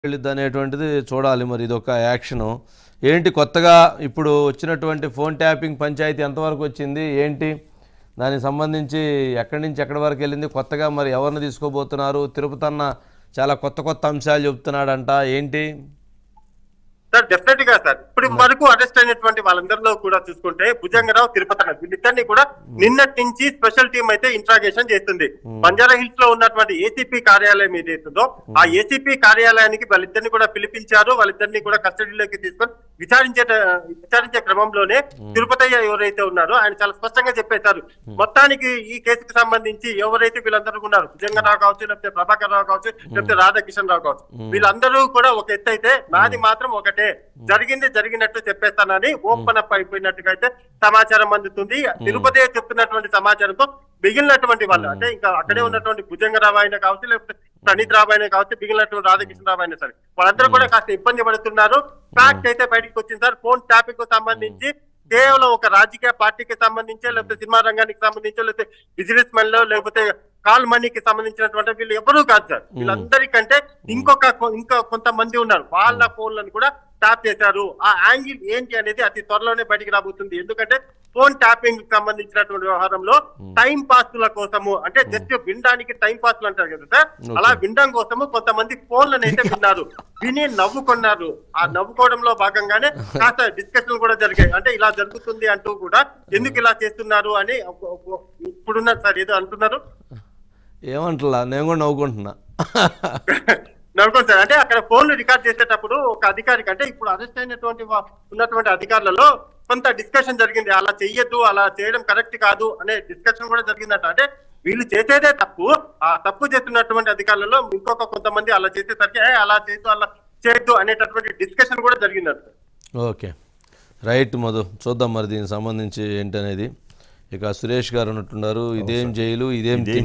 వెళ్ళిద్ది అనేటువంటిది చూడాలి మరి ఇది ఒక యాక్షను ఏంటి కొత్తగా ఇప్పుడు వచ్చినటువంటి ఫోన్ ట్యాపింగ్ పంచాయతీ ఎంతవరకు వచ్చింది ఏంటి దానికి సంబంధించి ఎక్కడి నుంచి ఎక్కడి వరకు వెళ్ళింది కొత్తగా మరి ఎవరిని తీసుకోబోతున్నారు తిరుపతి అన్న చాలా కొత్త కొత్త అంశాలు చెప్తున్నాడంట ఏంటి సార్ డెఫినెట్ గా సార్ ఇప్పుడు వరకు అరెస్ట్ అయినటువంటి వాళ్ళందరిలో కూడా చూసుకుంటే భుజంగరావు తిరుపతి అన్న వీళ్ళిద్దరిని కూడా నిన్నటి నుంచి స్పెషల్ టీం అయితే ఇంట్రాగేషన్ చేస్తుంది బంజారా హిల్స్ లో ఉన్నటువంటి ఏసీపీ కార్యాలయం ఏదైతుందో ఆ ఏసీపీ కార్యాలయానికి వాళ్ళిద్దరిని కూడా పిలిపించారు వాళ్ళిద్దరిని కూడా కస్టడీలోకి తీసుకొని విచారించే విచారించే క్రమంలోనే తిరుపతయ్య ఎవరైతే ఉన్నారో ఆయన చాలా స్పష్టంగా చెప్పేశారు మొత్తానికి ఈ కేసుకు సంబంధించి ఎవరైతే వీళ్ళందరూ ఉన్నారు భుజంగరావు కావచ్చు లేకపోతే ప్రభాకర్ రావు కావచ్చు లేకపోతే రాధాకిషన్ రావు కావచ్చు వీళ్ళందరూ కూడా ఒక ఎత్తు అయితే నాది మాత్రం ఒకటే జరిగింది జరిగినట్టు చెప్పేస్తానని ఓపెన్ అప్ అయిపోయినట్టుగా అయితే సమాచారం అందుతుంది తిరుపతి చెప్తున్నటువంటి సమాచారంతో మిగిలినటువంటి వాళ్ళు అంటే ఇంకా అక్కడే ఉన్నటువంటి భుజంగరావు అయినా కావచ్చు లేకపోతే ప్రణీత్ రావు అయినా కావచ్చు మిగిలినటువంటి రాధాకృష్ణ రావు అయినా సరే వాళ్ళందరూ కూడా కాస్త ఇబ్బంది పడుతున్నారు ఫ్యాక్ట్ అయితే బయటకు వచ్చింది సార్ ఫోన్ ట్యాపింగ్ కు సంబంధించి కేవలం ఒక రాజకీయ పార్టీకి సంబంధించో లేకపోతే సినిమా రంగానికి సంబంధించో లేకపోతే బిజినెస్ మెన్ లో లేకపోతే కాల్ మనీకి సంబంధించినటువంటి వీళ్ళు ఎవరూ కాదు సార్ వీళ్ళందరికంటే ఇంకొక కొ- ఇంకా కొంతమంది ఉన్నారు వాళ్ళ ఫోన్లను కూడా ట్యాప్ చేశారు ఆ యాంగిల్ ఏంటి అనేది అతి త్వరలోనే బయటికి రాబోతుంది ఎందుకంటే ఫోన్ ట్యాపింగ్ సంబంధించినటువంటి వ్యవహారంలో టైం పాస్ల కోసము అంటే జస్ట్ వినడానికి టైం పాస్లు అంటారు కదా సార్ అలా వినడం కోసము కొంతమంది ఫోన్లను అయితే విన్నారు విని నవ్వుకున్నారు ఆ నవ్వుకోవడంలో భాగంగానే కాస్త డిస్కషన్ కూడా జరిగాయి అంటే ఇలా జరుగుతుంది అంటూ కూడా ఎందుకు ఇలా చేస్తున్నారు అని ఒక- ఒక- ఇప్పుడున్నారు సార్ ఏదో అంటున్నారు ఏమంటలా నేను కూడా నవ్వుకుంటున్నా నడుకోండి సార్ అంటే అక్కడ ఫోన్లు రికార్డ్ చేసేటప్పుడు ఒక అధికారికి అంటే ఇప్పుడు అరెస్ట్ అయినటువంటి వా- ఉన్నటువంటి అధికారులలో కొంత డిస్కషన్ జరిగింది అలా చెయ్యొద్దు అలా చేయడం కరెక్ట్ కాదు అనే డిస్కషన్ కూడా జరిగిందట అంటే వీళ్ళు చేసేదే తప్పు ఆ తప్పు చేస్తున్నటువంటి అధికారులలో ఇంకొక కొంతమంది అలా చేసేసరికి "ఏ, అలా చేయొద్దు అలా చేయొద్దు అనేటటువంటి డిస్కషన్ కూడా జరిగిందట ఓకే రైట్ మధు చూద్దాం మరి దీనికి సంబంధించి ఏంటనేది ఇక సురేష్ గారు ఉన్నట్టున్నారు ఇదేం జైలు ఇదేం